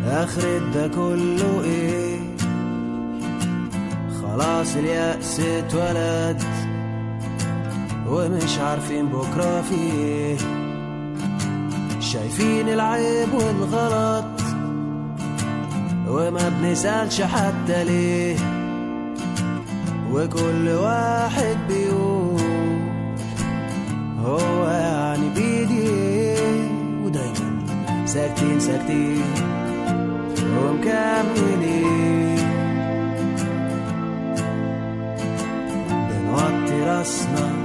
اخرة ده كله ايه خلاص اليأس اتولد ومش عارفين بكرة في ايه شايفين العيب والغلط وما بنسألش حتى ليه وكل واحد بيقول هو يعني بيدي ايه ودايما ساكتين ساكتين ومكملين بنوطي راسنا